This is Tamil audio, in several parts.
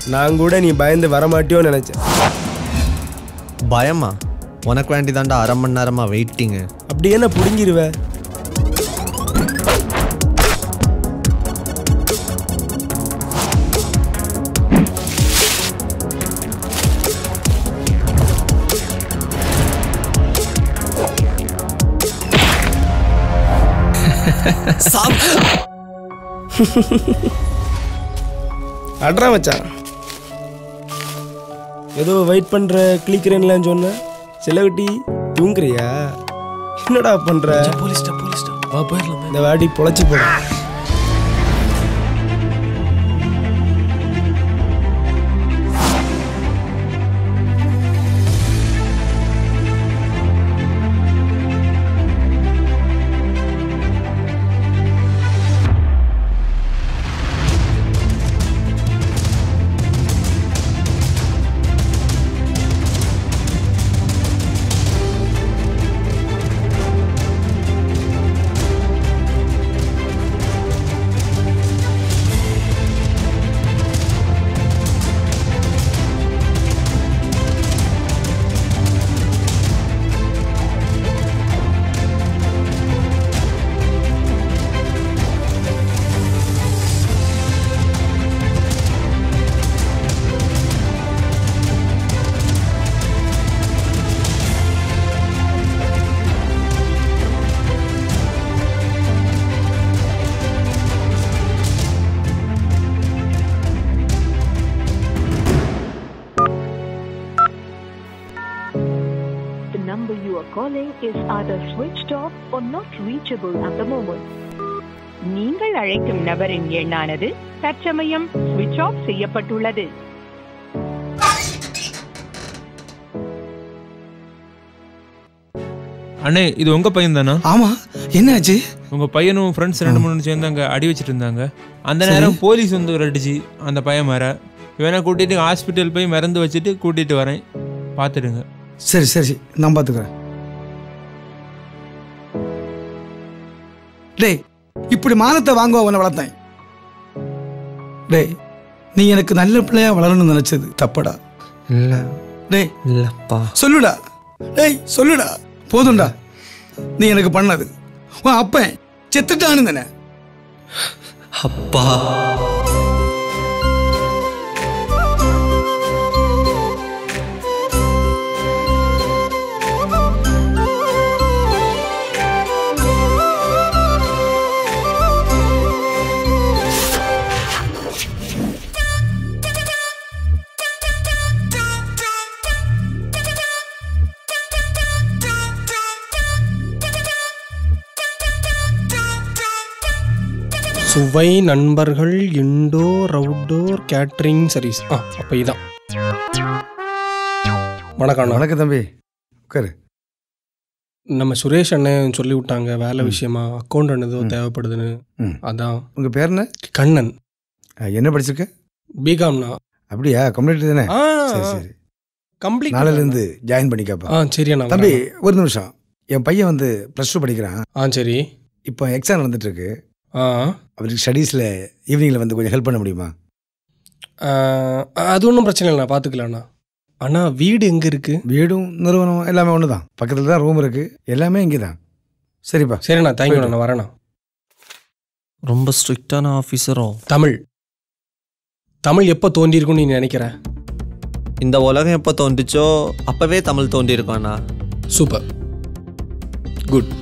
நான் கூட நீ பயந்து வரமாட்டியோன்னு நினைச்சேன் பயமா உனக்கு வேண்டிதாண்டா அரை மணி நேரமா வெயிட்டிங்கு அப்படி என்ன புடுங்கிருவ அட்ரா மச்சான் ஏதோ வெயிட் பண்ற கிளிக்கிறேன்லாம் சொன்ன செலவட்டி தூங்குறியா என்னடா பண்ற போலீஸ்டா போலீஸ்டா வா போயிடலாமே இந்த வாடி பொழைச்சி போட The number you are calling is either switched off or not reachable at the moment. நீங்கள் அழைக்கும் நபரின் எண்ணானது தற்சமயம் சுவிட்ச் ஆஃப் செய்யப்பட்டுள்ளது அண்ணே இது உங்க பையன் தானா ஆமா என்னாச்சு உங்க பையனும் ஃப்ரெண்ட்ஸ் ரெண்டு மூணு சேர்ந்து அங்க அடி வச்சிட்டு இருந்தாங்க அந்த நேரம் போலீஸ் வந்து ஒரு அடிச்சு அந்த பையன் மேல இவனை கூட்டிட்டு ஹாஸ்பிட்டல் போய் மருந்து வச்சுட்டு கூட்டிட்டு வரேன் பார்த்துடுங்க சரி சரி நான் பாத்துக்கிறேன் டேய் இப்படி மானத்தை வாங்க உன்னை வளர்த்தேன் டேய் நீ எனக்கு நல்ல பிள்ளையா வளரணும்னு நினைச்சது தப்படா இல்ல டேய் இல்லப்பா சொல்லுடா டேய் சொல்லுடா போதும்டா நீ எனக்கு பண்ணது உன் அப்பன் செத்துட்டான்னு தானே அப்பா சுவை நண்பர்கள் இன்டோர் அவுட்டோர் கேட்ரிங் சர்வீஸ் ஆ அப்போ இதான் வணக்கம் அண்ணா. வணக்கம் தம்பி உட்காரு நம்ம சுரேஷ் அண்ணன் சொல்லி விட்டாங்க வேலை விஷயமா அக்கௌண்ட் ஏதோ ம். தேவைப்படுதுன்னு ம். அதான் உங்க பேர் என்ன கண்ணன் அஹ், என்ன படிச்சிருக்க பிகாம்னா அப்படியா கம்ப்ளீட் தானே ஆ சரி சரி கம்ப்ளீட் நாளையில இருந்து ஜாயின் பண்ணிக்கப்பா ஆ சரி அண்ணா தம்பி வரேன். ஒரு நிமிஷம் என் பையன் வந்து ப்ளஸ் டூ படிக்கிறான் ஆ சரி இப்போ எக்ஸாம் நடந்துட்டு இருக்கு ஆ அவருக்கு ஸ்டடீஸில் ஈவினிங்கில் வந்து கொஞ்சம் ஹெல்ப் பண்ண முடியுமா ஆ, அது ஒன்றும் பிரச்சனை இல்லைண்ணா பார்த்துக்கலாண்ணா அண்ணா வீடு எங்கே இருக்கு வீடும் நிறுவனம் எல்லாமே ஒன்று தான் பக்கத்தில் தான் ரூம் இருக்கு எல்லாமே இங்கே தான் சரிப்பா சரிண்ணா தேங்க்யூ நான் வரேண்ணா ரொம்ப ஸ்ட்ரிக்டான ஆஃபீஸரோ தமிழ் தமிழ் எப்போ தோன்றியிருக்கும்னு நீ நினைக்கிற இந்த உலகம் எப்போ தோன்றுச்சோ அப்பவே தமிழ் தோன்றியிருக்காண்ணா சூப்பர் குட்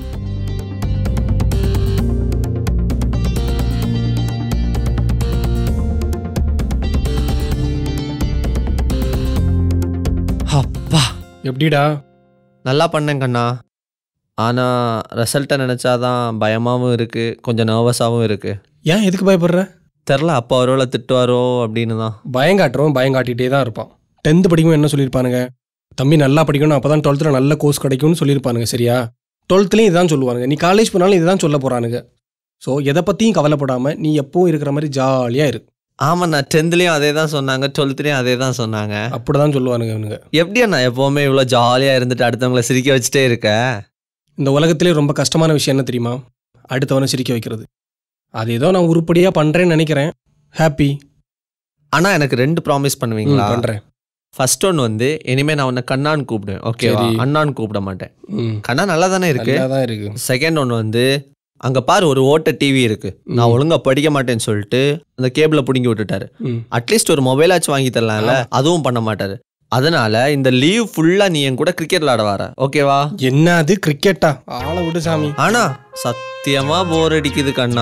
அப்பா எப்படிடா நல்லா பண்ணேன் கண்ணா ஆனால் ரிசல்ட்டை நினச்சாதான் பயமாகவும் இருக்குது கொஞ்சம் நர்வஸாகவும் இருக்குது ஏன் எதுக்கு பயப்படுற தெரில அப்போ ஒருவேளை திட்டுவாரோ அப்படின்னு தான் பயம் காட்டுறவன் பயம் காட்டிகிட்டே தான் இருப்பான் டென்த்து படிக்கும் என்ன சொல்லியிருப்பானுங்க தம்பி நல்லா படிக்கணும் அப்போ தான் டுவெல்த்தில் நல்ல கோர்ஸ் கிடைக்கும்னு சொல்லியிருப்பானுங்க சரியா டுவெல்த்துலேயும் இதுதான் சொல்லுவானுங்க நீ காலேஜ் போனாலும் இதுதான் சொல்ல போகிறானுங்க ஸோ எதை பற்றியும் கவலைப்படாமல் நீ எப்பவும் இருக்கிற மாதிரி ஜாலியாக இரு ஆமாண்ணா டென்த்லேயும் அதே தான் சொன்னாங்க டுவெல்த்லேயும் அதே தான் சொன்னாங்க அப்படி தான் சொல்லுவானுங்க இவனுங்க எப்படி அண்ணா எப்போவுமே இவ்வளோ ஜாலியாக இருந்துட்டு அடுத்தவங்கள சிரிக்க வச்சுட்டே இருக்க இந்த உலகத்திலே ரொம்ப கஷ்டமான விஷயம் என்ன தெரியுமா அடுத்தவனை சிரிக்க வைக்கிறது அது ஏதோ நான் உருப்படியாக பண்ணுறேன்னு நினைக்கிறேன் ஹாப்பி ஆனா எனக்கு ரெண்டு ப்ராமிஸ் பண்ணுவீங்களா பண்ணுறேன் ஃபர்ஸ்ட் ஒன் வந்து இனிமே நான் உன்னை கண்ணான்னு கூப்பிடுவேன் ஓகேவா சரி. அண்ணான்னு கூப்பிட மாட்டேன் ம் கண்ணா நல்லா தானே இருக்கு நல்லா தான் இருக்கு செகண்ட் ஒன் வந்து அங்க பாரு ஒரு ஓட்ட டிவி இருக்கு நான் ம். ஒழுங்கா படிக்க மாட்டேன்னு சொல்லிட்டு அந்த கேபிள புடுங்கி விட்டுட்டாரு ம் அட்லீஸ்ட் ஒரு மொபைலாச்சும் வாங்கி தரலாம்ல அதுவும் பண்ண மாட்டாரு அதனால இந்த லீவ் ஃபுல்லா நீ என் கூட கிரிக்கெட் விளாட வர ஓகேவா என்ன அது கிரிக்கெட்டா ஆளை விடு சாமி ஆனா சத்தியமா போர் அடிக்குது கண்ணா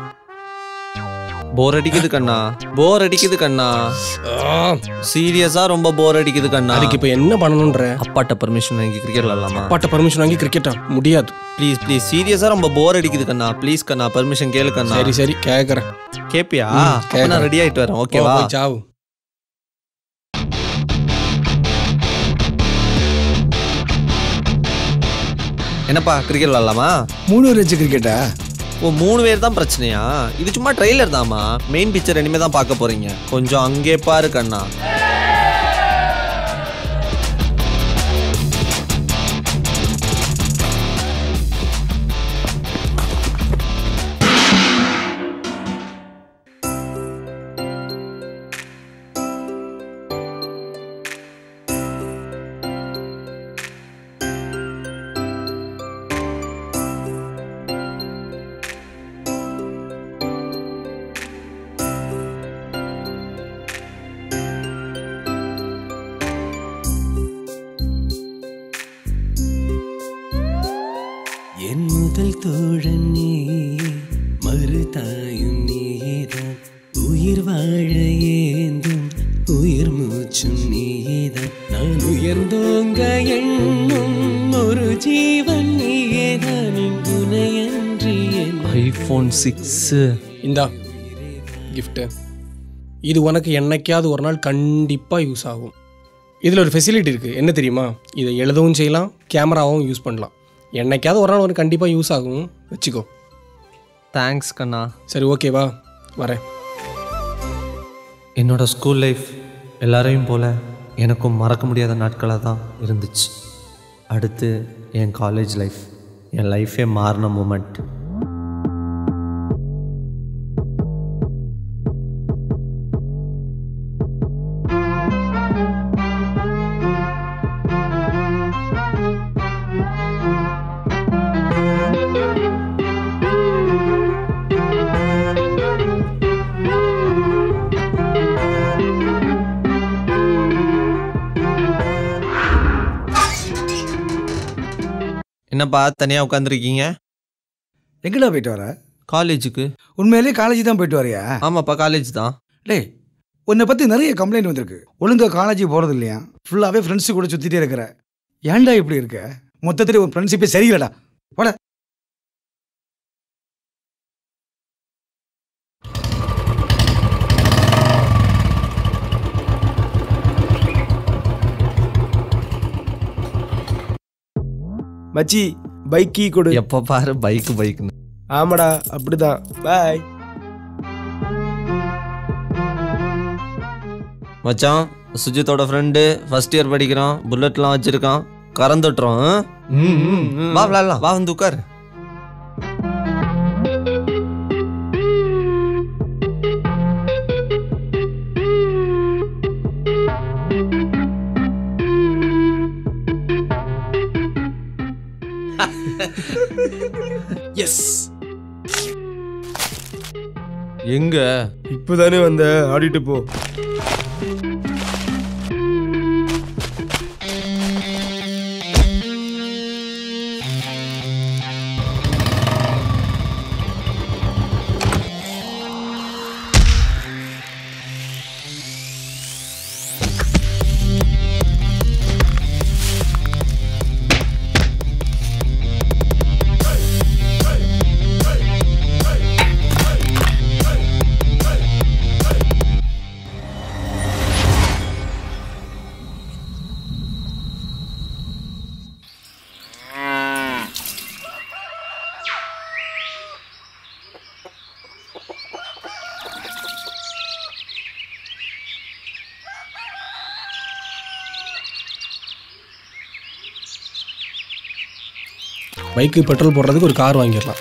போர் அடிக்குது கண்ணா போர் அடிக்குது கண்ணா ஆ, சீரியஸா ரொம்ப போர் அடிக்குது கண்ணா அதுக்கு இப்போ என்ன பண்ணணுன்ற அப்பாட்ட பர்மிஷன் வாங்கி கிரிக்கெட் விளாடலாமா அப்பாட்ட பர்மிஷன் வாங்கி கிரிக்கெட்டா முடியாது ப்ளீஸ் ப்ளீஸ் சீரியஸா ரொம்ப போர் அடிக்குது கண்ணா ப்ளீஸ் கண்ணா பர்மிஷன் கேளு கண்ணா சரி சரி கேட்குறேன் கேப்பியா ம், அப்ப நான் கேக்குறேன். ரெடி ஆயிட்டு வரேன் ஓகேவா சாவு என்னப்பா கிரிக்கெட் விளாடலாமா மூணு பேர் வச்சு கிரிக்கெட்டா ஓ மூணு பேர் தான் பிரச்சனையா இது சும்மா ட்ரெய்லர் தாம்மா மெயின் பிக்சர் இனிமே தான் பார்க்க போறீங்க கொஞ்சம் அங்கே பாரு கண்ணா என் முதல் தோழன் நீ மறு தாயும் நீதான் உயிர் வாழ ஏந்தும் உயிர் மூச்சும் நீதான் நான் உயர்ந்தோங்க எண்ணும் ஒரு ஜீவன் நீயேதான் என் துணையன்றி என் ஐஃபோன் சிக்ஸ் இந்தா gift இது உனக்கு என்னைக்காவது ஒரு நாள் கண்டிப்பாக யூஸ் ஆகும் இதில் ஒரு ஃபெசிலிட்டி இருக்குது என்ன தெரியுமா இதை எழுதவும் செய்யலாம் கேமராவும் யூஸ் பண்ணலாம் என்னைக்காவது ஒரு நாள் உனக்கு கண்டிப்பாக யூஸ் ஆகும் வச்சுக்கோ தேங்க்ஸ் கண்ணா சரி ஓகேவா வரேன் என்னோட ஸ்கூல் லைஃப் எல்லாரையும் போல எனக்கும் மறக்க முடியாத நாட்களாக தான் இருந்துச்சு அடுத்து என் காலேஜ் லைஃப் என் லைஃபே மாறின மூமெண்ட் என்னப்பா தனியாக உட்காந்துருக்கீங்க எங்கடா போயிட்டு வர காலேஜுக்கு உண்மையிலேயே காலேஜ் தான் போயிட்டு வரியா ஆமாப்பா காலேஜ் தான் டேய் உன்னை பற்றி நிறைய கம்ப்ளைண்ட் வந்திருக்கு ஒழுங்கா காலேஜ் போகிறது இல்லையா ஃபுல்லாகவே ஃப்ரெண்ட்ஸு கூட சுற்றிட்டே இருக்கிற ஏன்டா இப்படி இருக்க மொத்தத்தில் ஒரு ஃப்ரெண்ட்ஷிப்பே சரியில்லடா வாடா மச்சி பைக் கீ கொடு எப்போ பாரு பைக்கு பைக்குன்னு ஆமாடா அப்படிதான் பாய் மச்சான் சுஜித்தோட ஃப்ரெண்டு ஃபர்ஸ்ட் இயர் படிக்கிறான் புல்லட்லாம் வச்சிருக்கான் கறந்துட்டுறோம் வா விளாட்லாம் வா வந்து உட்கார் எஸ் எங்க இப்போதானே வந்த ஆடிட்டு போ பைக்கு பெட்ரோல் போடுறதுக்கு ஒரு கார் வாங்கிடலாம்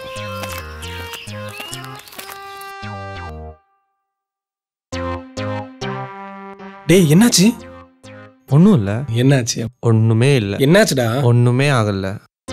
டேய் என்னாச்சு ஒன்றும் இல்லை என்னாச்சு ஒன்றுமே இல்லை என்னாச்சுடா ஒன்றுமே ஆகல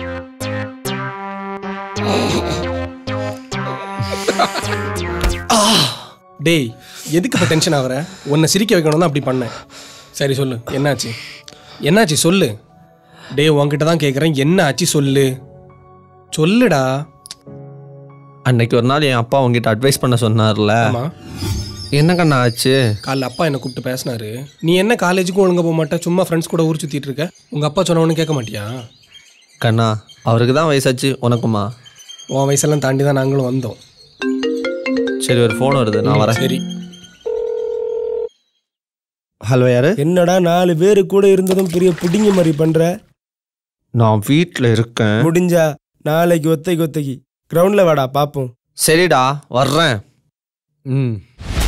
டேய் எதுக்கு இப்போ டென்ஷன் ஆகுற உன்னை சிரிக்க வைக்கணும் தான் அப்படி பண்ணேன் சரி சொல்லு என்னாச்சு என்னாச்சு சொல்லு டேய் உன்கிட்ட தான் கேட்குறேன் என்ன ஆச்சு சொல்லு சொல்லுடா அன்னைக்கு ஒரு நாள் என் அப்பா உங்ககிட்ட அட்வைஸ் பண்ண சொன்னார்ல ஆமா என்ன கண்ணா ஆச்சு காலைல அப்பா என்னை கூப்பிட்டு பேசினாரு நீ என்ன காலேஜுக்கும் ஒழுங்கா போக மாட்டே சும்மா ஃப்ரெண்ட்ஸ் கூட ஊர் சுற்றிட்டு இருக்க உங்கள் அப்பா சொன்னவனு கேட்க மாட்டியா கண்ணா அவருக்கு தான் வயசாச்சு உனக்குமா உன் வயசெல்லாம் தாண்டி தான் நாங்களும் வந்தோம் சரி ஒரு ஃபோன் வருது நான் வரேன் சரி ஹலோ யாரு என்னடா நாலு பேரு கூட இருந்ததும் பெரிய புடிங்க மாதிரி பண்ற நான் வீட்டில் இருக்கேன் முடிஞ்சா நாளைக்கு ஒத்தைக்கு ஒத்தைக்கு கிரவுண்ட்ல வாடா பாப்போம் சரிடா வர்றேன் ம்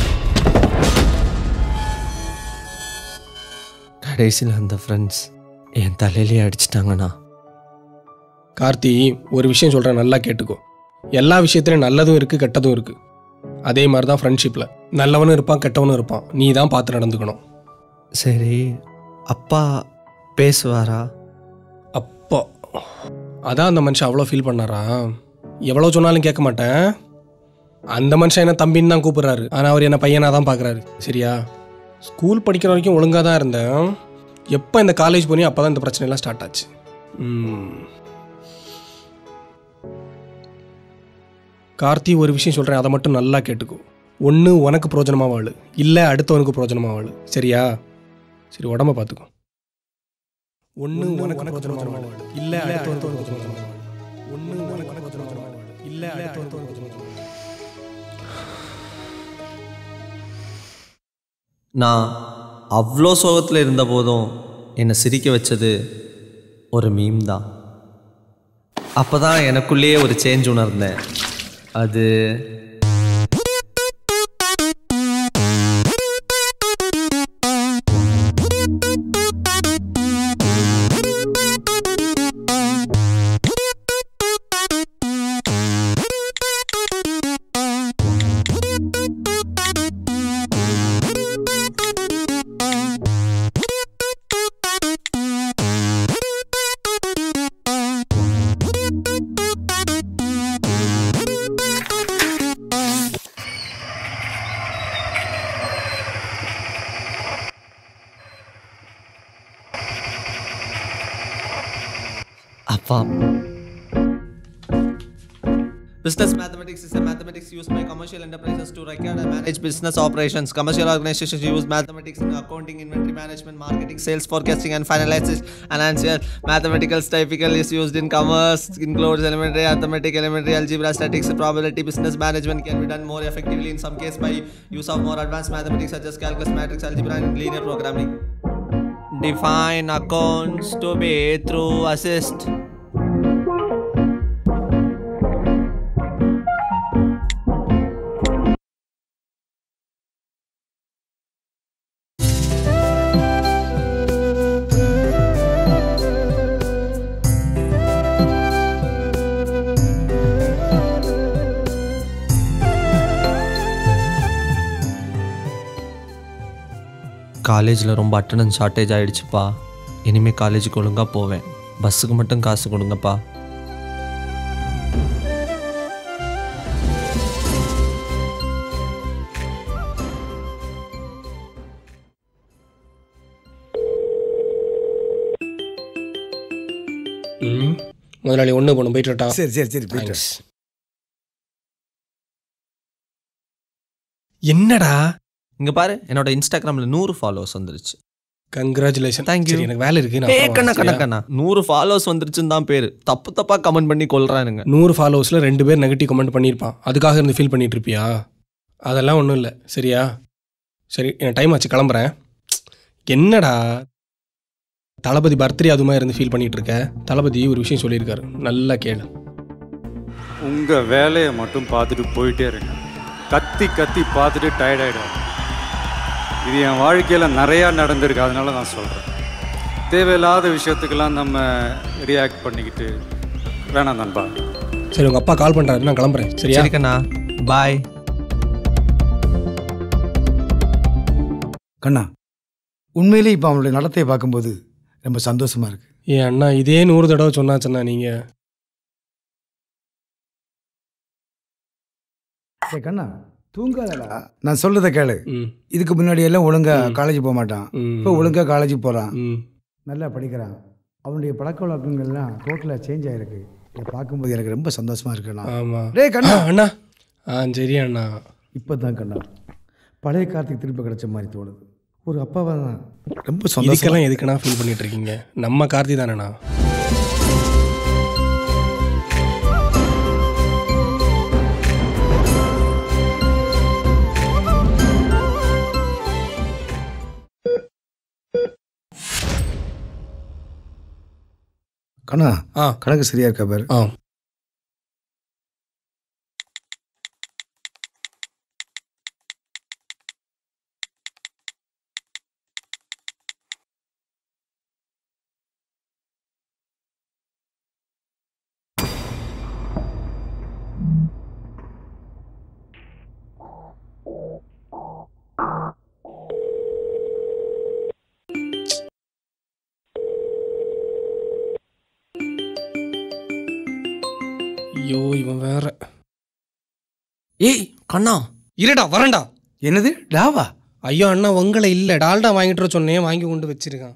கடைசியில் அந்த ஃப்ரெண்ட்ஸ் என் தலையிலே அடிச்சிட்டாங்கண்ணா கார்த்தி ஒரு விஷயம் சொல்கிறேன் நல்லா கேட்டுக்கோ எல்லா விஷயத்துலையும் நல்லதும் இருக்குது கெட்டதும் இருக்குது அதே மாதிரி தான் ஃப்ரெண்ட்ஷிப்பில் நல்லவனும் இருப்பான் கெட்டவனும் இருப்பான் நீ தான் பார்த்து நடந்துக்கணும் சரி அப்பா பேசுவாரா அப்போ அதான் அந்த மனுஷன் அவ்வளோ ஃபீல் பண்ணாரா எவ்வளோ சொன்னாலும் கேட்க மாட்டேன் அந்த மனுஷன் என்ன தம்பின்னு தான் கூப்பிடுறாரு ஆனால் அவர் என்ன பையனாக தான் பார்க்குறாரு சரியா ஸ்கூல் படிக்கிற வரைக்கும் ஒழுங்காக தான் இருந்தேன் எப்போ இந்த காலேஜ் போனியோ அப்போ தான் இந்த பிரச்சனைலாம் ஸ்டார்ட் ஆச்சு ம். கார்த்தி ஒரு விஷயம் சொல்கிறேன் அதை மட்டும் நல்லா கேட்டுக்கோ ஒன்று உனக்கு பிரோஜனமாக வாழு இல்லை அடுத்தவனுக்கு பிரோஜனமாக வாழு சரியா சரி உடம்ப பார்த்துக்கோ ஒன்று உனக்கு பிரோஜனமாக வாழு இல்லை அடுத்தவனுக்கு பிரோஜனமாக வாழு ஒன்று உனக்கு பிரோஜனமாக வாழு இல்லை அடுத்தவனுக்கு பிரோஜனமாக வாழு நான் அவ்வளோ சோகத்தில் இருந்த போதும் என்னை சிரிக்க வச்சது ஒரு மீம் தான் அப்போ தான் எனக்குள்ளேயே ஒரு சேஞ்ச் உணர்ந்தேன் அது அப்பா Business mathematics is a mathematics used by commercial enterprises to record and manage business operations. Commercial organizations use mathematics in accounting, inventory management, marketing, sales forecasting, and finalizes financial mathematics typically is used in commerce. Includes elementary arithmetic, elementary algebra, statistics, probability. Business management can be done more effectively in some cases by use of more advanced mathematics such as calculus, matrix algebra, and linear programming. Define accounts to be through assist. காலேஜில் ரொம்ப அட்டண்டன்ஸ் ஷார்ட்டேஜ் ஆகிடுச்சுப்பா இனிமேல் காலேஜுக்கு ஒழுங்காக போவேன் பஸ்ஸுக்கு மட்டும் காசு கொடுங்கப்பா ம் முதலாளி ஒன்று போகணும் போயிட்டுட்டா சரி சரி சரி போயிட்டு வா. தேங்க்ஸ் என்னடா இங்கே பாரு என்னோட இன்ஸ்டாகிராமில் நூறு ஃபாலோவர்ஸ் வந்துருச்சு கங்க்ராச்சுலேஷன் Thank you. சரி எனக்கு வேலை இருக்கு நான் ஏ அப்புறம் கண்ணா வரேன், கண்ணா சரியா? கண்ணா நூறு ஃபாலோவர்ஸ் வந்துருச்சுன்னு தான் பேர் தப்பு தப்பாக கமெண்ட் பண்ணி கொள்றானுங்க நூறு ஃபாலோவர்ஸில் ரெண்டு பேர் நெகட்டிவ் கமெண்ட் பண்ணியிருப்பான் அதுக்காக இருந்து ஃபீல் பண்ணிட்டு இருப்பியா அதெல்லாம் ஒன்றும் இல்லை சரியா சரி எனக்கு டைம் ஆச்சு கிளம்புறேன் என்னடா தளபதி பர்த்டே அது மாதிரி இருந்து ஃபீல் பண்ணிட்டு இருக்க தளபதி ஒரு விஷயம் சொல்லியிருக்காரு நல்லா கேளு உங்கள் வேலையை மட்டும் பார்த்துட்டு போயிட்டே இருங்க கத்தி கத்தி பார்த்துட்டு டயர்ட் ஆகிடும் இது என் வாழ்க்கையில் நிறையா நடந்திருக்கு அதனால நான் சொல்கிறேன் தேவையில்லாத விஷயத்துக்கெல்லாம் நம்ம ரியாக்ட் பண்ணிக்கிட்டு வேணாம் நண்பா சரி உங்கள் அப்பா கால் பண்ணுறாரு நான் கிளம்புறேன் சரியா சரி கண்ணா பாய் கண்ணா உண்மையிலே இப்போ அவனுடைய நடத்தையை பார்க்கும்போது ரொம்ப சந்தோஷமா இருக்கு ஏன் அண்ணா இதே நூறு தடவை சொன்னாச்சுண்ணா நீங்கள் ஏய் கண்ணா தூங்காதடா நான் சொல்றதை கேளு ம் இதுக்கு முன்னாடி எல்லாம் ஒழுங்கா ம். காலேஜ் போக மாட்டான் ம். இப்போ ஒழுங்கா காலேஜ் போறான் ம் நல்லா படிக்கிறான் அவனுடைய பழக்க வழக்கங்கள்லாம் டோட்டலாக சேஞ்ச் ஆயிருக்கு இதை பார்க்கும்போது எனக்கு ரொம்ப சந்தோஷமா இருக்குண்ணா ஆமாம் டேய் கண்ணா அண்ணா ஆ சரி அண்ணா இப்போ தான் கண்ணா பழைய கார்த்திக் திருப்பி கிடைச்ச மாதிரி தோணுது ஒரு அப்பாவா தான் ரொம்ப சந்தோஷம் இதுக்கெல்லாம் எதுக்குண்ணா ஃபீல் பண்ணிட்டு இருக்கீங்க நம்ம கார்த்தி தானேண்ணா கண்ணா ஆ கணக்கு சரியா இருக்கா பாரு ஆ ஐயோ இவன் வேற ஏய் கண்ணா இருடா வரேன்டா என்னது டாவா ஐயோ அண்ணா உங்களை இல்லை டால்டா வாங்கிட்டு வர சொன்னேன் வாங்கி கொண்டு வச்சிருக்கான்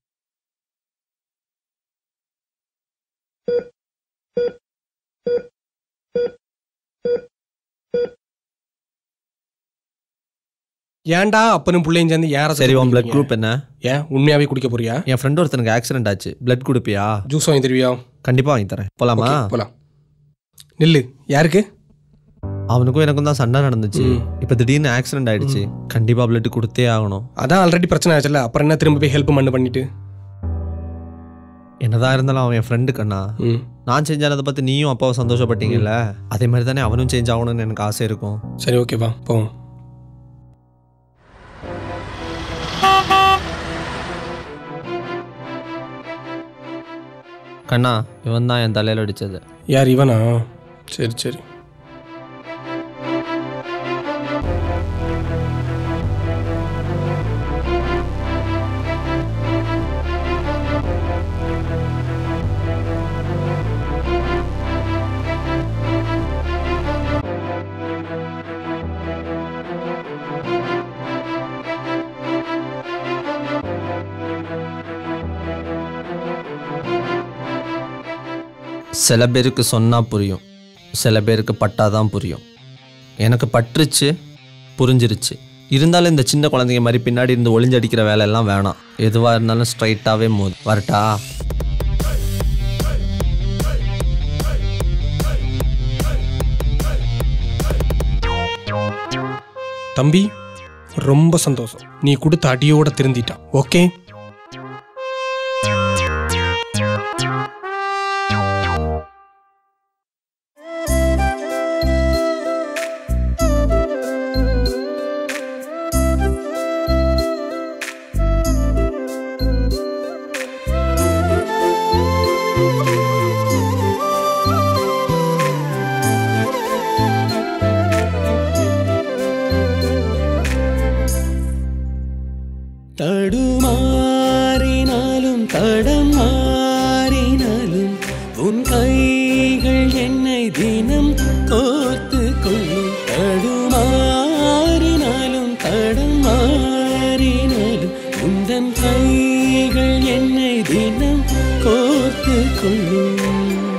ஏன்டா அப்பனும் பிள்ளையும் சேர்ந்து யார சரி உன் பிளட் குரூப் என்ன ஏன் உண்மையாவே குடிக்க போறியா என் ஃப்ரெண்ட் ஒருத்தனுக்கு ஆக்சிடென்ட் ஆச்சு பிளட் கொடுப்பியா ஜூஸ் வாங்கி தருவியா கண்டிப்பா வாங்கி தரேன் போலாமா ஓகே, போலாம் நில்லு யாருக்கு அவனுக்கும் எனக்கும் தான் சண்டை நடந்துச்சு ம். இப்போ திடீர்னு ஆக்சிடென்ட் ஆயிடுச்சு கண்டிப்பா பிளட் கொடுத்தே ஆகணும் அதான் ஆல்ரெடி பிரச்சனை ஆச்சுல்ல அப்புறம் என்ன திரும்ப போய் ஹெல்ப் பண்ணு பண்ணிட்டு என்னதான் இருந்தாலும் அவன் என் ஃப்ரெண்டு கண்ணா ம் நான் சேஞ்ச் ஆனதை பத்தி நீயும் அப்பாவை சந்தோஷப்பட்டீங்கல்ல அதே மாதிரி தானே அவனும் சேஞ்ச் ஆகணும்னு எனக்கு ஆசை இருக்கும் சரி ஓகேவா போவோம் கண்ணா இவன் தான் என் தலையில அடிச்சது யார் இவனா சரி சரி சில பேருக்கு சொன்னா புரியும் சில பேருக்கு பட்டாதான் புரியும் எனக்கு பற்றுச்சு புரிஞ்சிருச்சு இருந்தாலும் இந்த சின்ன குழந்தைங்க மாதிரி பின்னாடி இருந்து ஒளிஞ்சடிக்கிற வேலையெல்லாம் வேணாம் எதுவாக இருந்தாலும் ஸ்ட்ரைட்டாகவே மோது வரட்டா தம்பி ரொம்ப சந்தோஷம் நீ கொடுத்த அடியோட திருந்திட்டான் ஓகே தடுமாறினாலும் தடம் மாறினாலும் உன் கைகள் என்னை தினம் கோர்த்து கொள்ளும் தடுமாறினாலும் தடம் மாறினாலும் உந்தன் கைகள் என்னை தினம் கோர்த்து கொள்ளும்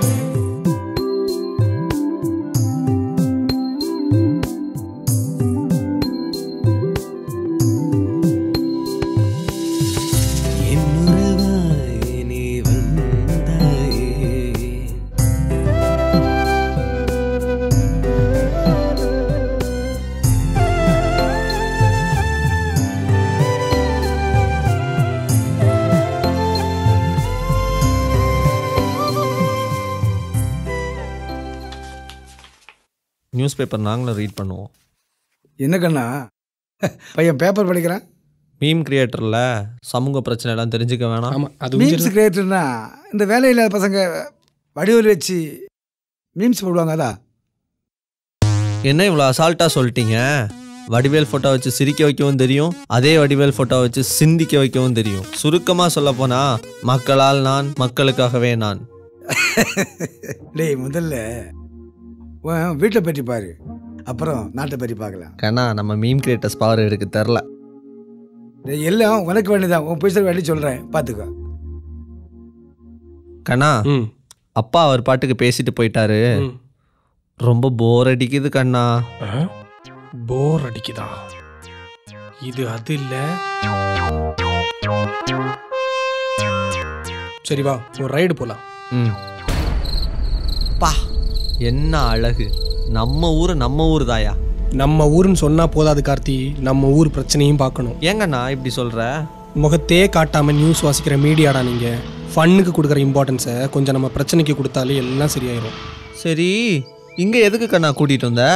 என்னுறவாய் நீ வந்தாயே நியூஸ் பேப்பர் நாங்களும் ரீட் பண்ணுவோம் என்ன கண்ணா பையன் பேப்பர் படிக்கிறான் மீம் கிரியேட்டரில் சமூக பிரச்சனை எல்லாம் தெரிஞ்சுக்க வேணாம் ஆமா அது மீம்ஸ் கிரியேட்டர்னா இந்த வேலையில்லாத பசங்க வடிவில் வச்சு மீம்ஸ் போடுவாங்க அதா என்ன இவ்வளோ அசால்ட்டாக சொல்லிட்டீங்க வடிவேல் ஃபோட்டோ வச்சு சிரிக்க வைக்கவும் தெரியும் அதே வடிவேல் ஃபோட்டோ வச்சு சிந்திக்க வைக்கவும் தெரியும் சுருக்கமாக சொல்ல போனா மக்களால் நான் மக்களுக்காகவே நான் டேய் முதல்ல உன் வீட்டை பற்றி பாரு அப்புறம் நாட்டை பற்றி பார்க்கலாம் கண்ணா நம்ம மீம் கிரியேட்டர்ஸ் பவர் எடுக்க தெரில டேய் எல்லாம் உனக்கு வேண்டியதான் உன் பேசுகிற வேண்டி சொல்கிறேன் பார்த்துக்கோ கண்ணா ம் அப்பா அவர் பாட்டுக்கு பேசிட்டு போயிட்டாரு ம். ரொம்ப போர் அடிக்குது கண்ணா போர் அடிக்குதா இது அது இல்ல சரி வா ஒரு ரைடு போலாம் ம் பா என்ன அழகு நம்ம ஊர் நம்ம ஊர் தாயா நம்ம ஊருன்னு சொன்னா போதாது கார்த்தி நம்ம ஊர் பிரச்சனையும் பார்க்கணும் ஏங்கண்ணா இப்படி சொல்ற முகத்தையே காட்டாம நியூஸ் வாசிக்கிற மீடியாடா நீங்க ஃபன்னுக்கு கொடுக்குற இம்பார்ட்டன்ஸை கொஞ்சம் நம்ம பிரச்சனைக்கு கொடுத்தாலே எல்லாம் சரியாயிரும் சரி இங்க எதுக்கு கண்ணா கூட்டிட்டு வந்த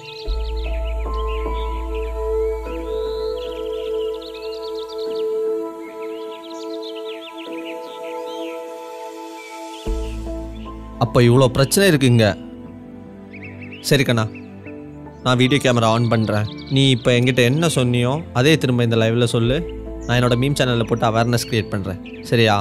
அப்போ இவ்வளோ பிரச்சனை இருக்குங்க சரி கண்ணா நான் வீடியோ கேமரா ஆன் பண்ணுறேன் நீ இப்போ என்கிட்ட என்ன சொன்னியோ அதே திரும்ப இந்த லைவில் சொல்லு நான் என்னோட மீம் சேனலில் போட்டு அவேர்னஸ் க்ரியேட் பண்ணுறேன் சரியா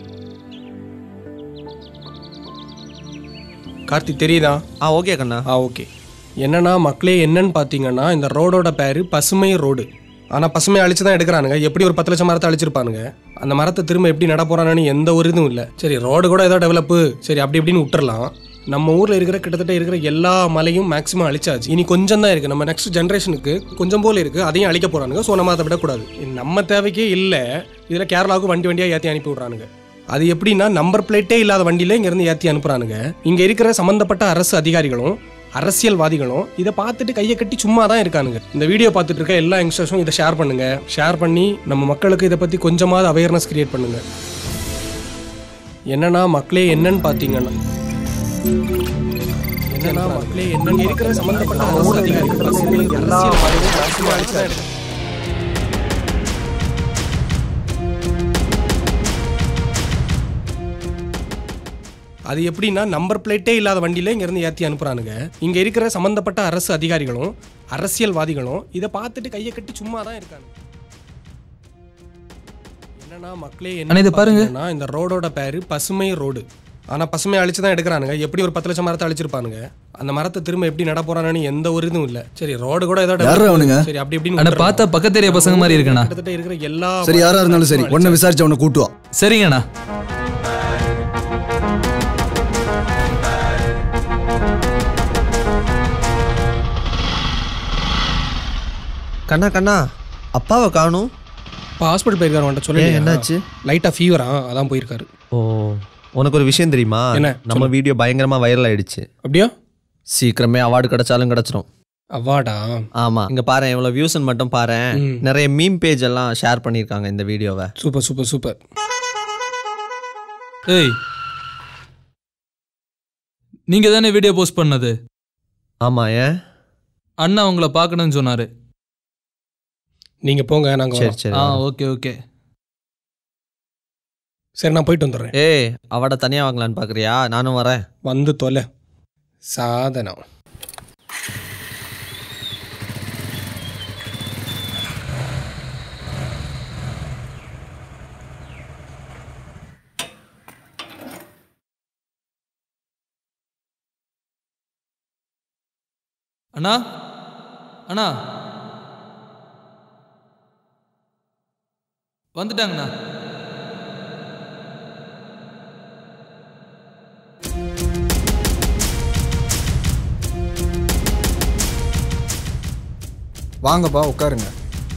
கார்த்தி தெரியுதா ஆ ஓகே கண்ணா ஆ ஓகே என்னன்னா மக்களே என்னன்னு பார்த்தீங்கன்னா இந்த ரோடோட பேர் பசுமை ரோடு ஆனால் பசுமை அழிச்சு தான் எடுக்கிறானுங்க எப்படி ஒரு பத்து லட்சம் மரத்தை அழிச்சிருப்பானுங்க அந்த மரத்தை திரும்ப எப்படி நட போறானு எந்த ஒரு இதுவும் இல்லை சரி ரோடு கூட ஏதோ டெவலப்பு சரி அப்படி இப்படின்னு விட்டுறலாம் நம்ம ஊரில் இருக்கிற கிட்டத்தட்ட இருக்கிற எல்லா மலையும் மேக்ஸிமம் அழிச்சாச்சு இனி கொஞ்சம் தான் இருக்குது நம்ம நெக்ஸ்ட் ஜென்ரேஷனுக்கு கொஞ்சம் போல இருக்குது அதையும் அழிக்க போகிறானுங்க ஸோ நம்ம அதை விடக்கூடாது இது நம்ம தேவைக்கே இல்லை இதில் கேரளாவுக்கு வண்டி வண்டியாக ஏற்றி அனுப்பி விட்றானுங்க அது எப்படின்னா நம்பர் பிளேட்டே இல்லாத வண்டியில இங்கேருந்து ஏற்றி அனுப்புறானுங்க இங்கே இருக்கிற சம்மந்தப்பட்ட அரசு அதிகாரிகளும் அரசியல்வாதிகளும் இதை பார்த்துட்டு கையை கட்டி சும்மா தான் இருக்கானுங்க இந்த வீடியோ பார்த்துட்டு இருக்க எல்லா யங்ஸ்டர்ஸும் இதை ஷேர் பண்ணுங்க ஷேர் பண்ணி நம்ம மக்களுக்கு இதை பற்றி கொஞ்சமாவது அவேர்னஸ் கிரியேட் பண்ணுங்க என்னன்னா மக்களே என்னன்னு பார்த்தீங்கன்னா என்னன்னா மக்களே என்னங்க இருக்கிற சம்மந்தப்பட்ட அரசு அதிகாரிகள் அரசியல்வாதிகள் அரசியல்வாதிகள் அழிச்சு தான் எடுக்க- அது எப்படின்னா நம்பர் பிளேட்டே இல்லாத வண்டியில இங்கேருந்து ஏற்றி அனுப்புறானுங்க இங்கே இருக்கிற சம்மந்தப்பட்ட அரசு அதிகாரிகளும் அரசியல்வாதிகளும் இதை பார்த்துட்டு கையை கட்டி சும்மா தான் இருக்காங்க என்னன்னா மக்களே அண்ணா, இதை பாருங்க. பார்த்தீங்கன்னா, இந்த ரோடோட பேரு பசுமை ரோடு ஆனால் பசுமை அழிச்சு தான் எடுக்கிறானுங்க எப்படி ஒரு பத்து லட்சம் மரத்தை அழிச்சிருப்பானுங்க அந்த மரத்தை திரும்ப எப்படி நட போறானு எந்த ஒரு இதுவும் இல்லை சரி ரோடு கூட ஏதோ யாரா develop- அவனுங்க? சரி அப்படி இப்படின்னு அண்ணா விட்டுறலாம். பார்த்தா பக்கத்து ஏரியா பசங்க மாதிரி இருக்கண்ணா கிட்டத்தட்ட இருக்கிற எல்லா சரி யாரா இருந்தாலும் சரி ஒன்றை விசாரிச்சு அவனை கூட்டுவா சரிங்கண்ணா கண்ணா கண்ணா அப்பாவை காணும் இப்போ ஹாஸ்பிட்டல் போயிருக்காரு வந்துட்டு சொல்லி ஏன், என்னாச்சு? லைட்டாக ஃபீவரா அதான் போயிருக்காரு ஓ உனக்கு ஒரு விஷயம் தெரியுமா என்ன? நம்ம வீடியோ பயங்கரமா வைரல் ஆயிடுச்சு அப்படியா சீக்கிரமே அவார்டு கிடைச்சாலும் கிடைச்சிரும் அவார்டா ஆமா இங்க பாரு எவ்வளவு வியூஸ்னு மட்டும் பாரு ம். நிறைய மீம் பேஜ் எல்லாம் ஷேர் பண்ணிருக்காங்க இந்த வீடியோவை சூப்பர் சூப்பர் சூப்பர் ஏய் நீங்க தானே வீடியோ போஸ்ட் பண்ணது ஆமா ஏன் அண்ணா உங்களை பார்க்கணும்னு சொன்னாரு நீங்க போங்க நாங்க சரி வரோம். சரி ஆ வரோம். ஓகே ஓகே சரி நான் போயிட்டு வந்துடுறேன் ஏய் அவார்டை தனியா வாங்கலான்னு பாக்குறியா நானும் வரேன் வந்து தொலை சாதனம் அண்ணா அண்ணா வந்துட்டாங்கண்ணா வாங்கப்பா உட்காருங்க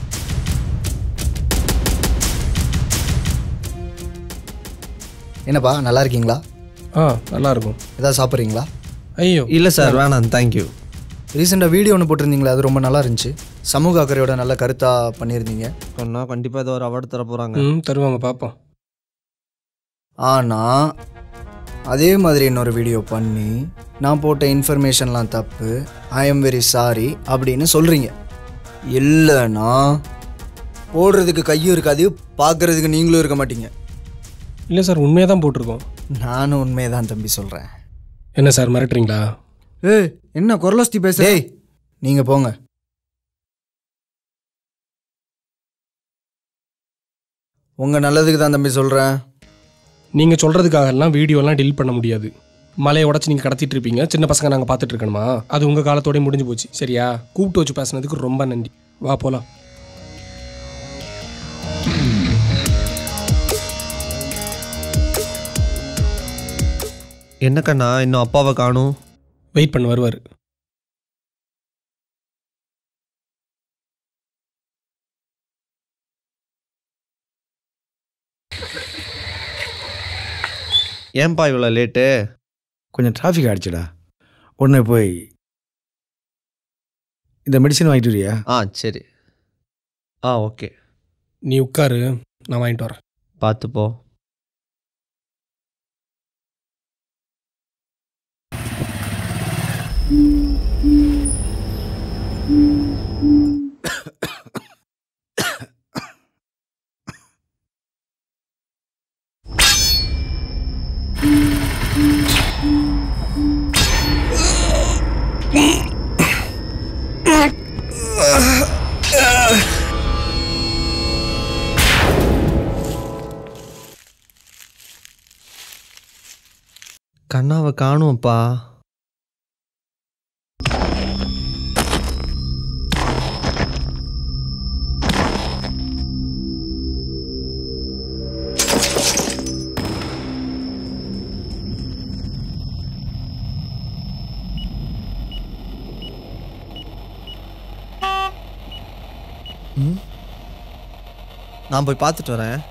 என்னப்பா நல்லா இருக்கீங்களா ஆ நல்லா இருக்கும் ஏதாவது சாப்பிட்றீங்களா ஐயோ இல்ல சார் வேணாம் தேங்க்யூ ரீசெண்டாக வீடியோ ஒன்று போட்டிருந்தீங்களா அது ரொம்ப நல்லா இருந்துச்சு சமூக அக்கறையோட நல்ல கருத்தாக பண்ணியிருந்தீங்க சொன்னா கண்டிப்பா ஏதோ ஒரு அவார்டு தர போறாங்க ம் தருவாங்க பார்ப்போம் ஆனால் அதே மாதிரி இன்னொரு வீடியோ பண்ணி நான் போட்ட இன்ஃபர்மேஷன்லாம் தப்பு ஐ எம் வெரி சாரி அப்படின்னு சொல்கிறீங்க இல்லைன்னா போடுறதுக்கு கையும் இருக்காது பார்க்குறதுக்கு நீங்களும் இருக்க மாட்டீங்க இல்லை சார் உண்மையாக தான் போட்டிருக்கோம் நானும் உண்மையை தான் தம்பி சொல்கிறேன் என்ன சார் மிரட்டுறீங்களா ஏய் என்ன குரலஸ்தி பேச ஏய் நீங்கள் போங்க உங்கள் நல்லதுக்கு தான் தம்பி சொல்கிறேன் நீங்கள் சொல்கிறதுக்காகலாம் வீடியோலாம் டெலிட் பண்ண முடியாது மலையை உடச்சி நீங்கள் கடத்திட்டு இருப்பீங்க சின்ன பசங்க நாங்கள் பார்த்துட்டு இருக்கணுமா அது உங்கள் காலத்தோடய முடிஞ்சு போச்சு சரியா கூப்பிட்டு வச்சு பேசுனதுக்கு ரொம்ப நன்றி வா போகலாம் என்ன கண்ணா இன்னும் அப்பாவை காணும் வெயிட் பண்ண வருவார் ஏன்பா இவ்வளோ லேட்டு கொஞ்சம் டிராஃபிக் ஆயிடுச்சுடா உடனே போய் இந்த மெடிசன் வாங்கிட்டு வரியா ஆ சரி ஆ ஓகே நீ உட்காரு நான் வாங்கிட்டு வரேன் பார்த்து போ கண்ணாவை காணும்ப்பா ம்? நான் போய் பார்த்துட்டு வரேன்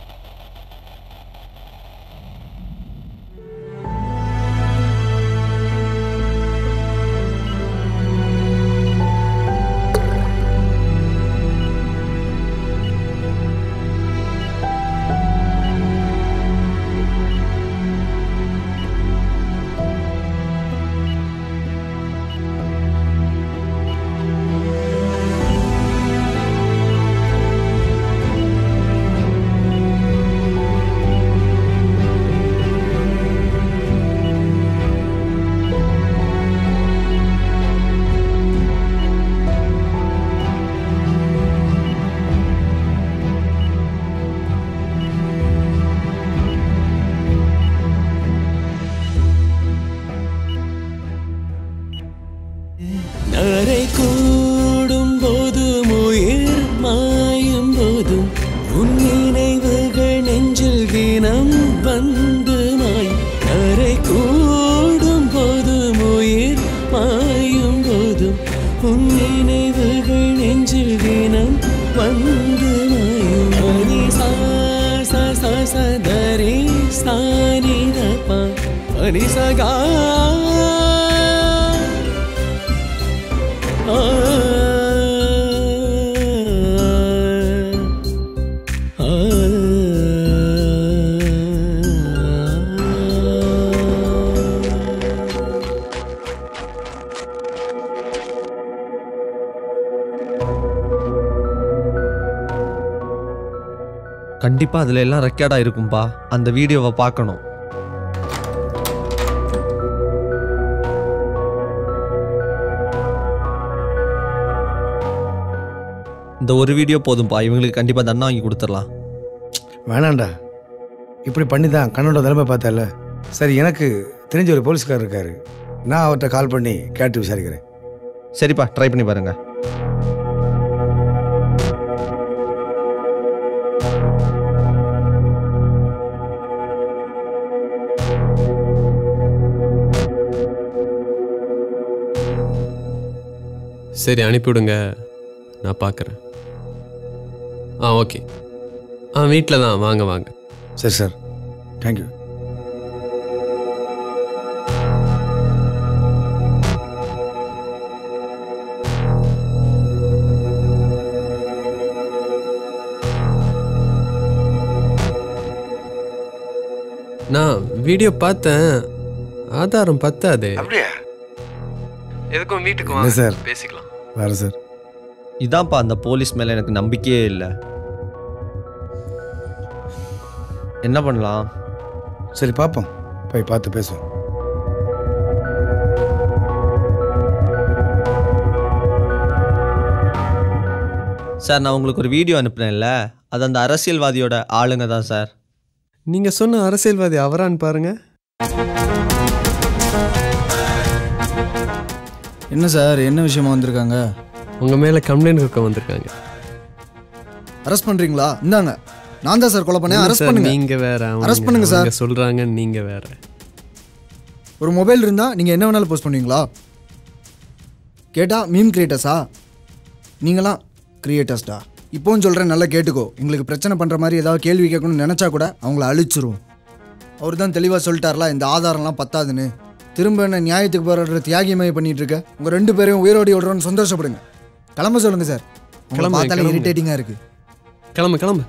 நரை கூடும் போதும் உயிர் மாயும் போதும் உன் நினைவுகள் நெஞ்சில் தினம் வந்து மாய் நரை கூடும் போதும் உயிர் மாயும் போதும் உன் நினைவுகள் நெஞ்சில் தினம் வந்து மாயும் மணி சா சா சா சா தரே சாரி தப்பா மணி சகா கண்டிப்பா அதுல எல்லாம் ரெக்கார்டா இருக்கும்பா அந்த வீடியோவை பார்க்கணும் இந்த ஒரு வீடியோ போதும்பா இவங்களுக்கு கண்டிப்பா தண்டனை வாங்கி கொடுத்துடலாம் வேணாண்டா இப்படி பண்ணி தான் கண்ணோட நிலைமை பார்த்தல சரி எனக்கு தெரிஞ்ச ஒரு போலீஸ்காரர் இருக்காரு நான் அவர்கிட்ட கால் பண்ணி கேட்டு விசாரிக்கிறேன் சரிப்பா ட்ரை பண்ணி பாருங்க சரி அனுப்பிவிடுங்க நான் பார்க்குறேன் ஆ ஓகே ஆ வீட்டில் தான் வாங்க வாங்க சரி சார் தேங்க்யூ நான் வீடியோ பார்த்தேன் ஆதாரம் பத்தாது அப்படியா எதுக்கும் வீட்டுக்கு இல்லை வாங்க சார் பேசிக்கலாம் வேறு சார் இதான்ப்பா அந்த போலீஸ் மேல எனக்கு நம்பிக்கையே இல்லை என்ன பண்ணலாம் சரி பார்ப்போம் போய் பார்த்து பேசுவோம் சார் நான் உங்களுக்கு ஒரு வீடியோ அனுப்புனேன்ல அது அந்த அரசியல்வாதியோட ஆளுங்க தான் சார் நீங்கள் சொன்ன அரசியல்வாதி அவரான்னு பாருங்க என்ன சார் என்ன விஷயமா வந்திருக்காங்க உங்கள் மேலே கம்ப்ளைண்ட் கொடுக்க வந்திருக்காங்க அரெஸ்ட் பண்ணுறீங்களா இந்தாங்க நான் தான் சார் கொலை பண்ணேன் இல்ல அரெஸ்ட் சார், பண்ணுங்க நீங்க வேற அரெஸ்ட் பண்ணுங்க சார் சொல்றாங்க நீங்க வேற ஒரு மொபைல் இருந்தால் நீங்கள் என்ன வேணாலும் போஸ்ட் பண்ணுவீங்களா கேட்டால் மீம் கிரியேட்டர்ஸா நீங்களாம் கிரியேட்டர்ஸ்டா இப்போவும் சொல்கிறேன் நல்லா கேட்டுக்கோ எங்களுக்கு பிரச்சனை பண்ணுற மாதிரி ஏதாவது கேள்வி கேட்கணும்னு நினச்சா கூட அவங்கள அழிச்சிரும் அவர் தான் தெளிவாக சொல்லிட்டார்ல இந்த ஆதாரம்லாம் பத்தாதுன்னு திரும்ப என்ன நியாயத்துக்கு போராடுற தியாகியமே பண்ணிட்டு இருக்க உங்கள் ரெண்டு பேரையும் உயிரோடி விடுறோன்னு சந்தோஷப்படுங்க கிளம்ப சொல்லுங்க சார் உங்களை கிளம்புங்க, பார்த்தாலே கிளம்புங்க. இரிட்டேட்டிங்காக இருக்குது கிளம்பு கிளம்பு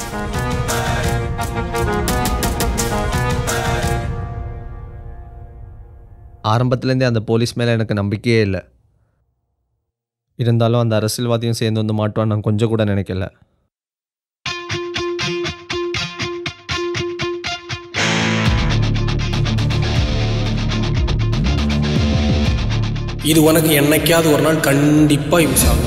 ஆரம்பத்துலேருந்தே அந்த போலீஸ் மேலே எனக்கு நம்பிக்கையே இல்லை இருந்தாலும் அந்த அரசியல்வாதியும் சேர்ந்து வந்து மாட்டுவான்னு நான் கொஞ்சம் கூட நினைக்கல இது உனக்கு என்னைக்காவது ஒரு நாள் கண்டிப்பாக யூஸ் ஆகும்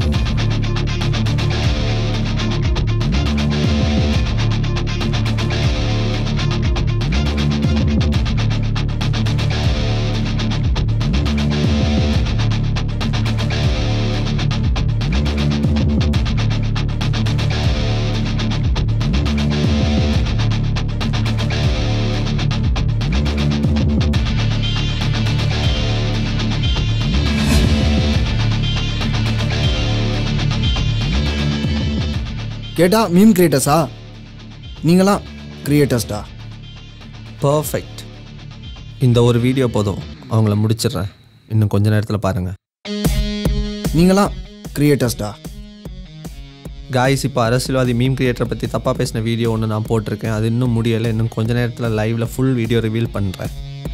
கேட்டால் மீம் கிரியேட்டர்ஸா நீங்களாம் கிரியேட்டர்ஸ்டா பர்ஃபெக்ட் இந்த ஒரு வீடியோ போதும் அவங்கள முடிச்சிடுறேன் இன்னும் கொஞ்ச நேரத்தில் பாருங்கள் நீங்களாம் கிரியேட்டர்ஸ்டா காய்ஸ் இப்போ அரசியல்வாதி மீம் கிரியேட்டரை பற்றி தப்பாக பேசின வீடியோ ஒன்று நான் போட்டிருக்கேன் அது இன்னும் முடியலை இன்னும் கொஞ்ச நேரத்தில் லைவில் ஃபுல் வீடியோ ரிவீல் பண்ணுறேன்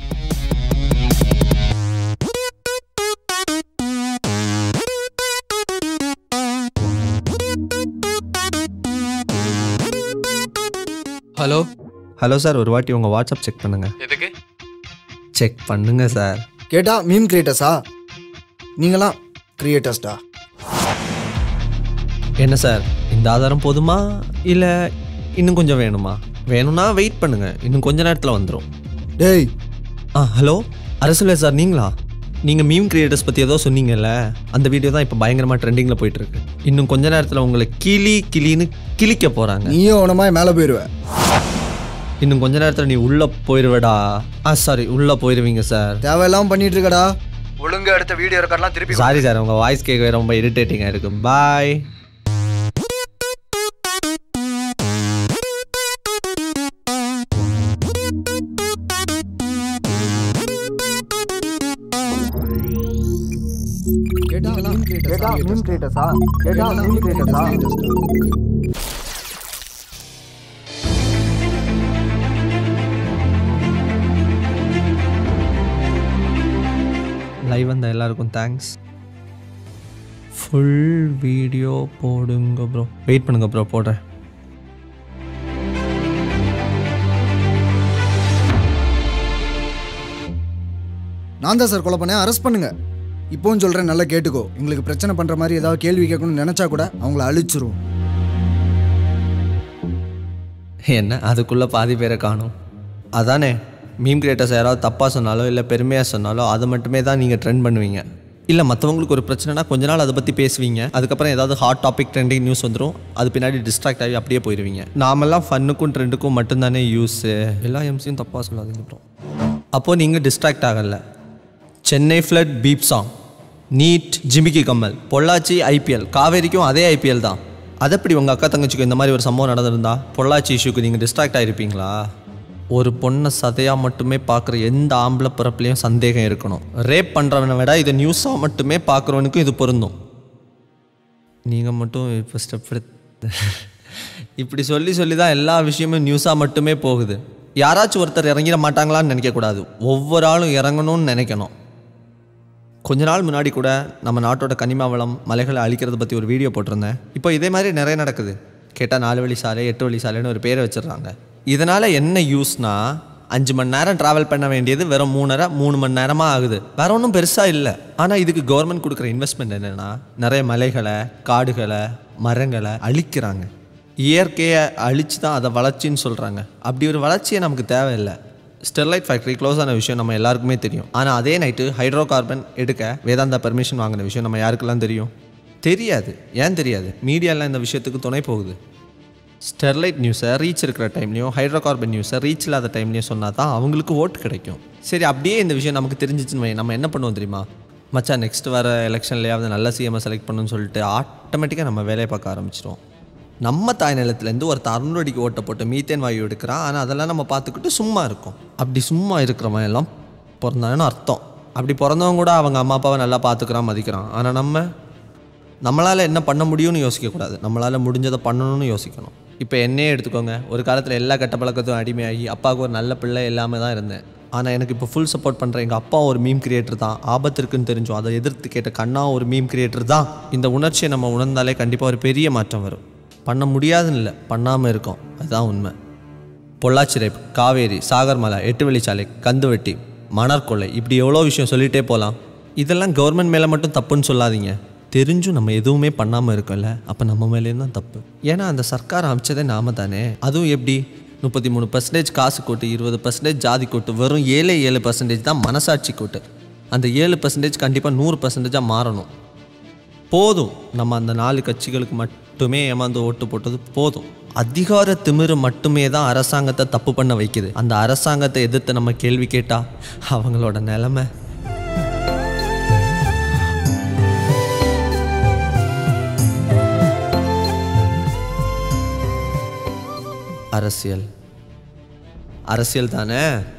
ஹலோ ஹலோ சார் ஒரு வாட்டி உங்கள் வாட்ஸ்அப் செக் பண்ணுங்கள் எதுக்கு செக் பண்ணுங்க சார் கேட்டால் மீம் கிரியேட்டர்ஸா நீங்களாம் கிரியேட்டர்ஸ்டா என்ன சார் இந்த ஆதாரம் போதுமா இல்லை இன்னும் கொஞ்சம் வேணுமா வேணும்னா வெயிட் பண்ணுங்க இன்னும் கொஞ்ச நேரத்தில் வந்துடும் டேய் ஆ ஹலோ அரசியல் சார் நீங்களா நீங்கள் மீம் கிரியேட்டர்ஸ் பற்றி ஏதோ சொன்னீங்கல்ல அந்த வீடியோ தான் இப்போ பயங்கரமாக ட்ரெண்டிங்கில் போயிட்டு இருக்கு இன்னும் கொஞ்ச நேரத்தில் உங்களை கிளி கிளின்னு கிளிக்க போகிறாங்க நீயும் உனமாய் மேலே போயிடுவ இன்னும் கொஞ்ச நேரத்தில் நீ உள்ளே போயிடுவேடா ஆ சாரி உள்ளே போயிடுவீங்க சார் தேவையில்லாம பண்ணிட்டு இருக்கடா ஒழுங்கா எடுத்த வீடியோ ரெக்கார்ட்லாம் திருப்பி சாரி சார் உங்கள் வாய்ஸ் கேட்கவே ரொம்ப இரிட்டேட்டிங்காக இருக்கு பாய் கேட்டா மீம் கிரியேட்டர்ஸா மீம் கிரியேட்டர்ஸா கேட்டா மீம் கிரியேட்டர்ஸா லைவ் வந்த எல்லாருக்கும் தேங்க்ஸ் ஃபுல் வீடியோ போடுங்க ப்ரோ வெயிட் பண்ணுங்க ப்ரோ போடுறேன் நான் தான் சார் கொலை பண்ணேன் அரெஸ்ட் பண்ணுங்க இப்போவும் சொல்கிறேன் நல்லா கேட்டுக்கோ எங்களுக்கு பிரச்சனை பண்ணுற மாதிரி ஏதாவது கேள்வி கேட்கணும்னு நினச்சா கூட அவங்கள அழிச்சிரும் என்ன அதுக்குள்ளே பாதி பேரை காணும் அதானே மீம் கிரியேட்டர்ஸ் யாராவது தப்பாக சொன்னாலோ இல்லை பெருமையாக சொன்னாலோ அதை மட்டுமே தான் நீங்கள் ட்ரெண்ட் பண்ணுவீங்க இல்லை மற்றவங்களுக்கு ஒரு பிரச்சனைனா கொஞ்ச நாள் அதை பற்றி பேசுவீங்க அதுக்கப்புறம் ஏதாவது ஹாட் டாபிக் ட்ரெண்டிங் நியூஸ் வந்துடும் அது பின்னாடி டிஸ்ட்ராக்ட் ஆகி அப்படியே போயிடுவீங்க நாமெல்லாம் ஃபன்னுக்கும் ட்ரெண்டுக்கும் மட்டும்தானே யூஸு எல்லா எம்சியும் தப்பாக சொல்லாதீங்க ப்ரோ அப்போது நீங்கள் டிஸ்ட்ராக்ட் ஆகலை Chennai flood beep song NEET Jimikki Kammal Pollachi IPL காவேரிக்கும் அதே ஐபிஎல் தான் அது எப்படி உங்கள் அக்கா தங்கச்சிக்கு இந்த மாதிரி ஒரு சம்பவம் நடந்திருந்தா பொள்ளாச்சி இஷ்யூக்கு நீங்கள் டிஸ்ட்ராக்ட் ஆகிருப்பீங்களா ஒரு பொண்ணை சதையாக மட்டுமே பார்க்குற எந்த ஆம்பளை பிறப்புலையும் சந்தேகம் இருக்கணும் ரேப் பண்ணுறவனை விட இதை நியூஸாக மட்டுமே பார்க்குறவனுக்கும் இது பொருந்தும் நீங்கள் மட்டும் இப்போ ஸ்டெப் எடுத்து இப்படி சொல்லி சொல்லி தான் எல்லா விஷயமும் நியூஸாக மட்டுமே போகுது யாராச்சும் ஒருத்தர் இறங்கிட மாட்டாங்களான்னு நினைக்கக்கூடாது ஒவ்வொரு ஆளும் இறங்கணும்னு நினைக்கணும் கொஞ்ச நாள் முன்னாடி கூட நம்ம நாட்டோட கனிம வளம் மலைகளை அழிக்கிறத பற்றி ஒரு வீடியோ போட்டிருந்தேன் இப்போ இதே மாதிரி நிறைய நடக்குது கேட்டால் நாலு வழி சாலை எட்டு வழி சாலைன்னு ஒரு பேரை வச்சிடுறாங்க இதனால் என்ன யூஸ்னா அஞ்சு மணி நேரம் ட்ராவல் பண்ண வேண்டியது வெறும் மூணரை மூணு மணி நேரமாக ஆகுது வேற ஒன்றும் பெருசாக இல்லை ஆனால் இதுக்கு கவர்மெண்ட் கொடுக்குற இன்வெஸ்ட்மெண்ட் என்னென்னா நிறைய மலைகளை காடுகளை மரங்களை அழிக்கிறாங்க இயற்கையை அழித்து தான் அதை வளர்ச்சின்னு சொல்கிறாங்க அப்படி ஒரு வளர்ச்சியை நமக்கு தேவையில்லை ஸ்டெர்லைட் ஃபேக்ட்ரி க்ளோஸ் ஆன விஷயம் நம்ம எல்லாருக்குமே தெரியும் ஆனால் அதே நைட்டு ஹைட்ரோ கார்பன் எடுக்க வேதாந்தா பெர்மிஷன் வாங்கின விஷயம் நம்ம யாருக்கெல்லாம் தெரியும் தெரியாது ஏன் தெரியாது மீடியாலாம் இந்த விஷயத்துக்கு துணை போகுது ஸ்டெர்லைட் நியூஸை ரீச் இருக்கிற டைம்லையும் ஹைட்ரோ கார்பன் நியூஸை ரீச் இல்லாத டைம்லையும் சொன்னால் தான் அவங்களுக்கு ஓட்டு கிடைக்கும் சரி அப்படியே இந்த விஷயம் நமக்கு தெரிஞ்சிச்சுன்னு வை, நம்ம என்ன பண்ணுவோம் தெரியுமா மச்சான் நெக்ஸ்ட் வர எலெக்ஷன்லேயாவது நல்ல சிஎம்ஐ செலக்ட் பண்ணணும்னு சொல்லிட்டு ஆட்டோமேட்டிக்காக நம்ம வேலையை பார்க்க ஆரம்பிச்சிடுவோம் நம்ம தாய் நிலத்துலேருந்து ஒரு அருணடிக்கு ஓட்டை போட்டு மீத்தேன் வாயு எடுக்கிறான் ஆனால் அதெல்லாம் நம்ம பார்த்துக்கிட்டு சும்மா இருக்கோம் அப்படி சும்மா இருக்கிறவன் எல்லாம் பிறந்தான்னு அர்த்தம் அப்படி பிறந்தவன் கூட அவங்க அம்மா அப்பாவை நல்லா பார்த்துக்கிறான் மதிக்கிறான் ஆனால் நம்ம நம்மளால் என்ன பண்ண முடியும்னு யோசிக்கக்கூடாது நம்மளால் முடிஞ்சதை பண்ணணும்னு யோசிக்கணும் இப்போ என்னையே எடுத்துக்கோங்க ஒரு காலத்தில் எல்லா கெட்ட பழக்கத்தும் அடிமையாகி அப்பாவுக்கு ஒரு நல்ல பிள்ளை எல்லாமே தான் இருந்தேன் ஆனால் எனக்கு இப்போ ஃபுல் சப்போர்ட் பண்ணுற எங்கள் அப்பா ஒரு மீம் கிரியேட்டர் தான் ஆபத்து இருக்குன்னு தெரிஞ்சோம் அதை எதிர்த்து கேட்ட கண்ணா ஒரு மீம் கிரியேட்டர் தான் இந்த உணர்ச்சியை நம்ம உணர்ந்தாலே கண்டிப்பாக ஒரு பெரிய மாற்றம் வரும் பண்ண முடியாதுன்னு இல்லை பண்ணாமல் இருக்கோம் அதுதான் உண்மை பொள்ளாச்சி ரேப் காவேரி சாகர்மலை எட்டு வழிச்சாலை கந்துவெட்டி மணற்கொள்ளை இப்படி எவ்வளோ விஷயம் சொல்லிகிட்டே போகலாம் இதெல்லாம் கவர்மெண்ட் மேலே மட்டும் தப்புன்னு சொல்லாதீங்க தெரிஞ்சும் நம்ம எதுவுமே பண்ணாமல் இருக்கோம்ல அப்போ நம்ம மேலேயும் தான் தப்பு ஏன்னா அந்த சர்க்கார் அமைச்சதே நாம தானே அதுவும் எப்படி முப்பத்தி மூணு பர்சன்டேஜ் காசு கோட்டு இருபது பர்சன்டேஜ் ஜாதி கோட்டு வெறும் ஏழே ஏழு பர்சன்டேஜ் தான் மனசாட்சி கோட்டு அந்த ஏழு பர்சன்டேஜ் கண்டிப்பாக நூறு பர்சன்டேஜாக மாறணும் போதும் நம்ம அந்த நாலு கட்சிகளுக்கு மட்டுமே ஏமாந்து ஓட்டு போட்டது போதும் அதிகார திமிரு மட்டுமே தான் அரசாங்கத்தை தப்பு பண்ண வைக்குது அந்த அரசாங்கத்தை எதிர்த்து நம்ம கேள்வி கேட்டா அவங்களோட நிலைமை அரசியல் அரசியல் தானே